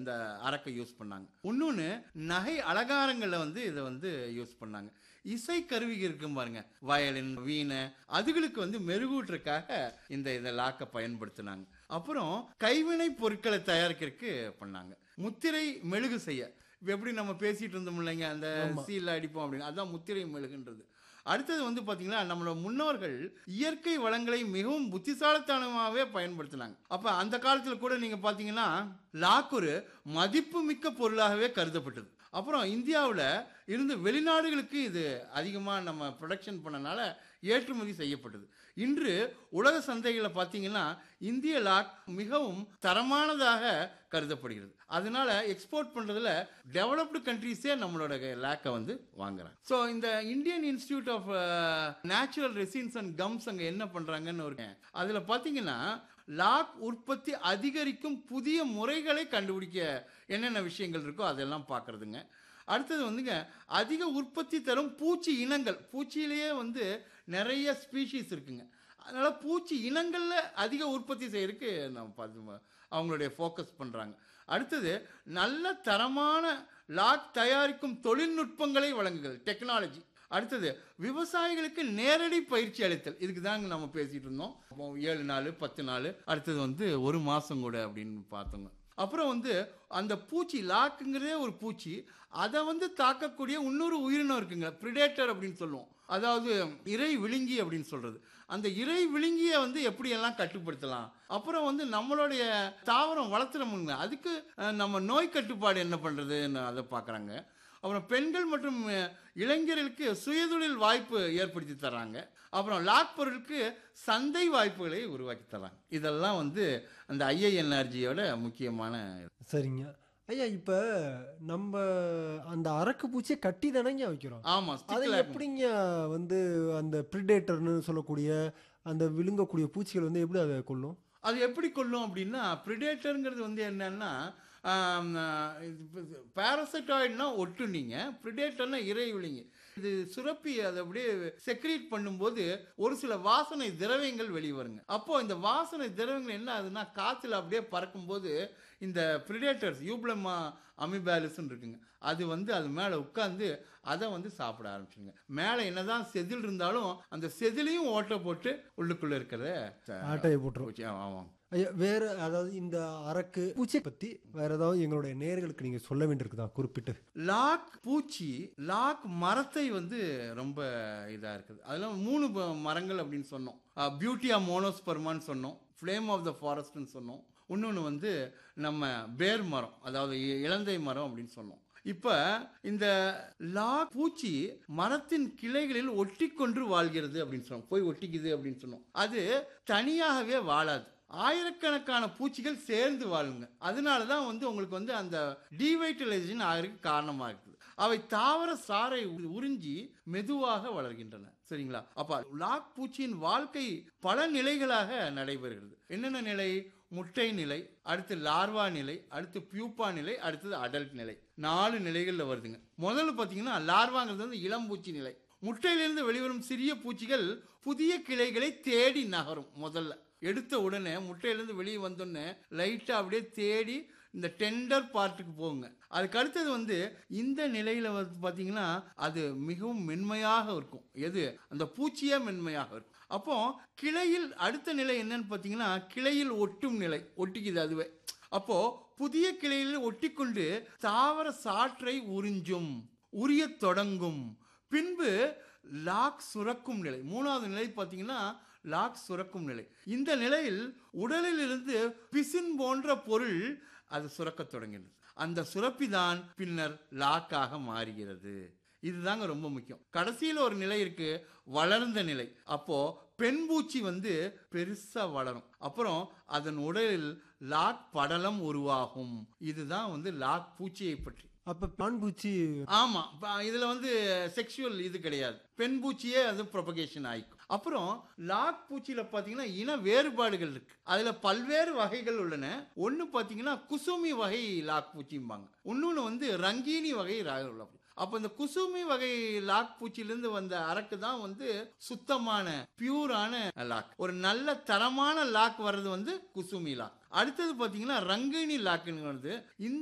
இந்த அரக்கை யூஸ் பண்ணாங்க இன்னொன்று நகை அலங்காரங்களில் வந்து இதை வந்து யூஸ் பண்ணாங்க இசை கருவி இருக்கும் பாருங்க வயலின் வீணை அதுகளுக்கு வந்து மெருகூட்டுறதுக்காக இந்த இதை லாக்கை பயன்படுத்தினாங்க அப்புறம் கைவினை பொருட்களை தயாரிக்கிறதுக்கு பண்ணாங்க முத்திரை மெழுகு செய்ய இப்ப எப்படி நம்ம பேசிட்டு இருந்தோம் இல்லைங்க அந்த சீல்ல அடிப்போம் அப்படின்னு அதான் முத்திரை மெழுகுன்றது அடுத்தது வந்து பாத்தீங்கன்னா நம்மளோட முன்னோர்கள் இயற்கை வளங்களை மிகவும் புத்திசாலித்தனமாகவே பயன்படுத்தினாங்க அப்ப அந்த காலத்துல கூட நீங்க பாத்தீங்கன்னா லாக் ஒரு மதிப்பு மிக்க பொருளாகவே கருதப்பட்டது அப்புறம் இந்தியாவில் இருந்து வெளிநாடுகளுக்கு இது அதிகமாக நம்ம ப்ரொடக்ஷன் பண்ணனால ஏற்றுமதி செய்யப்பட்டது இன்று உலக சந்தைகளில் பார்த்தீங்கன்னா இந்திய லாக் மிகவும் தரமானதாக கருதப்படுகிறது அதனால எக்ஸ்போர்ட் பண்ணுறதுல டெவலப்டு கண்ட்ரீஸே நம்மளோட லேக்கை வந்து வாங்குறாங்க ஸோ இந்த Indian institute of natural resins and gums அங்கே என்ன பண்ணுறாங்கன்னு ஒரு அதில் பார்த்தீங்கன்னா லாக் உற்பத்தி அதிகரிக்கும் புதிய முறைகளை கண்டுபிடிக்க என்னென்ன விஷயங்கள் இருக்கோ அதெல்லாம் பார்க்குறதுங்க அடுத்தது வந்துங்க அதிக உற்பத்தி தரும் பூச்சி இனங்கள் பூச்சியிலேயே வந்து நிறைய ஸ்பீஷீஸ் இருக்குங்க அதனால் பூச்சி இனங்களில் அதிக உற்பத்தி செய்யறதுக்கு நம்ம பார்த்து அவங்களுடைய ஃபோக்கஸ் பண்ணுறாங்க அடுத்தது நல்ல தரமான லாக் தயாரிக்கும் தொழில்நுட்பங்களை வழங்குகள் டெக்னாலஜி அடுத்தது விவசாயிகளுக்கு நேரடி பயிற்சி அளித்தல் இதுக்கு தாங்க நம்ம பேசிட்டு இருந்தோம் அப்போ ஏழு நாள் பத்து நாள் அடுத்தது வந்து ஒரு மாதம் கூட அப்படின்னு பார்த்தோங்க அப்புறம் வந்து அந்த பூச்சி லாக்குங்கிறதே ஒரு பூச்சி அதை வந்து தாக்கக்கூடிய இன்னொரு உயிரினம் இருக்குங்க பிரிடேட்டர் அப்படின்னு சொல்லுவோம் அதாவது இறை விழுங்கி அப்படின்னு சொல்றது அந்த இறை விழுங்கியை வந்து எப்படியெல்லாம் கட்டுப்படுத்தலாம் அப்புறம் வந்து நம்மளுடைய தாவரம் வளர்த்துறோமுங்க அதுக்கு அஹ், நம்ம நோய் கட்டுப்பாடு என்ன பண்றதுன்னு அதை பார்க்குறாங்க அப்புறம் பெண்கள் மற்றும் அஹ், இளைஞர்களுக்கு சுயதொழில் வாய்ப்பு ஏற்படுத்தி தராங்க அப்புறம் லாக் பொருளுக்கு சந்தை வாய்ப்புகளை உருவாக்கி தராங்க இதெல்லாம் வந்து அந்த ஐஐஎன்ஆர்ஜியோட முக்கியமான சரிங்க ஐயா இப்போ நம்ம அந்த அரக்கு பூச்சியை கட்டி தானேங்க வைக்கிறோம் ஆமா அதை stick lock. எப்படிங்க வந்து அந்த ப்ரிடேட்டர்னு சொல்லக்கூடிய அந்த விழுங்கக்கூடிய பூச்சிகள் வந்து எப்படி அதை கொல்லும் அது எப்படி கொல்லும் அப்படின்னா ப்ரிடேட்டருங்கிறது வந்து என்னன்னா பாரசைட்டாய்டுனா ஒட்டுனீங்க ப்ரிடேட்டர்னா இறை விழிங்க இது சுரப்பி அதை அப்படியே செக்ரீட் பண்ணும்போது ஒரு சில வாசனை திரவியங்கள் வெளியே வருங்க அப்போ இந்த வாசனை திரவியங்கள் என்ன ஆகுதுன்னா காத்துல அப்படியே பறக்கும்போது இந்த ப்ரிடேட்டர்ஸ் யூப்ளமா அமிபாலிஸ்ன்னு இருக்குங்க அது வந்து அது மேலே உட்காந்து அதை வந்து சாப்பிட ஆரம்பிச்சுங்க மேலே என்னதான் செதில் இருந்தாலும் அந்த செதிலையும் ஓட்டை போட்டு உள்ளுக்குள்ள இருக்கிறத ஆட்டையை போட்டுரும் பூச்சி ஆ- ஆமாம் ஐயா வேற அதாவது இந்த அரக்கு பூச்சியை பத்தி வேற ஏதாவது எங்களுடைய நேயர்களுக்கு நீங்க சொல்ல வேண்டியிருக்குதா குறிப்பிட்டு லாக் பூச்சி லாக் மரத்தை வந்து ரொம்ப இதாக இருக்குது அதில் மூணு ப- மரங்கள் அப்படின்னு சொன்னோம் பியூட்டியா மோனோஸ்பர்மான்னு சொன்னோம் ஃப்ளேம் ஆஃப் த ஃபாரஸ்ட்னு சொன்னோம் இன்னொன்று வந்து நம்ம பேர் மரம் அதாவது இ- இலந்தை மரம் அப்படின்னு சொன்னோம் இப்போ இந்த லாக் பூச்சி மரத்தின் கிளைகளில் ஒட்டிக்கொண்டு வாழ்கிறது அப்படின்னு சொன்னோம் போய் ஒட்டிக்குது அப்படின்னு சொன்னோம் அது தனியாகவே வாழாது ஆயிரக்கணக்கான பூச்சிகள் சேர்ந்து வாழுங்க அதனால தான் வந்து உங்களுக்கு வந்து அந்த டீவைட்டலைசேஷன் ஆகிறதுக்கு காரணமாக இருக்குது அவை தாவர சாறை உ- உறிஞ்சி மெதுவாக வளர்கின்றன சரிங்களா அப்ப லாக் பூச்சியின் வாழ்க்கை பல நிலைகளாக நடைபெறுகிறது என்னென்ன நிலை முட்டை நிலை அடுத்து லார்வா நிலை அடுத்து பியூப்பா நிலை அடுத்தது அடல்ட் நிலை நாலு நிலைகள்ல வருதுங்க முதல்ல பார்த்தீங்கன்னா லார்வாங்கிறது வந்து இளம்பூச்சி நிலை முட்டையிலிருந்து வெளிவரும் சிறிய பூச்சிகள் புதிய கிளைகளை தேடி நகரும் முதல்ல எடுத்த உடனே முட்டையிலேருந்து வெளியே வந்தோடனே லைட்டாக அப்படியே தேடி இந்த டெண்டர் பார்ட்டுக்கு போகுங்க அதுக்கு அடுத்தது வந்து இந்த நிலையில வந்து பார்த்தீங்கன்னா அது மிகவும் மென்மையாக இருக்கும் எது அந்த பூச்சியே மென்மையாக இருக்கும் அப்போ கிளையில் அடுத்த நிலை என்னன்னு பார்த்தீங்கன்னா கிளையில் ஒட்டும் நிலை ஒட்டிக்குது அதுவே அப்போ புதிய கிளையில் ஒட்டிக்கொண்டு தாவர சாற்றை உறிஞ்சும் உரியத் தொடங்கும் பின்பு லாக் சுரக்கும் நிலை மூணாவது நிலை பார்த்தீங்கன்னா லாக் சுரக்கும் நிலை இந்த நிலையில் உடலில் இருந்து பிசின் போன்ற பொருள் அது சுரக்கத் தொடங்கினது அந்த சுரப்பி தான் பின்னர் லாக்காக மாறுகிறது இதுதாங்க ரொம்ப முக்கியம் கடைசியில் ஒரு நிலை இருக்கு வளர்ந்த நிலை அப்போ பெண் பூச்சி வந்து பெருசா வளரும் அப்புறம் அதன் உடலில் லாக் படலம் உருவாகும் இதுதான் வந்து லாக் பூச்சியை பற்றி அப்ப பான் பூச்சி ஆமா ப- இதுல வந்து செக்ஷுவல் இது கிடையாது பெண் பூச்சியே அது ப்ரொபகேஷன் ஆயிக்கும் அப்புறம் லாக் பூச்சியில பாத்தீங்கன்னா இன வேறுபாடுகள் இருக்கு அதுல பல்வேறு வகைகள் உள்ளன ஒன்னு பாத்தீங்கன்னா குசுமி வகை லாக் பூச்சிம்பாங்க இன்னொன்னு வந்து ரங்கீனி வகை ரா- உள்ள பூச்சி. அப்ப இந்த குசுமி வகை லாக் பூச்சியிலிருந்து வந்த அரக்கு தான் வந்து சுத்தமான பியூரான லாக் ஒரு நல்ல தரமான லாக் வர்றது வந்து குசுமி லாக் அடுத்தது பாத்தீங்கன்னா ரங்கினி லாக்குன்னு வருது இந்த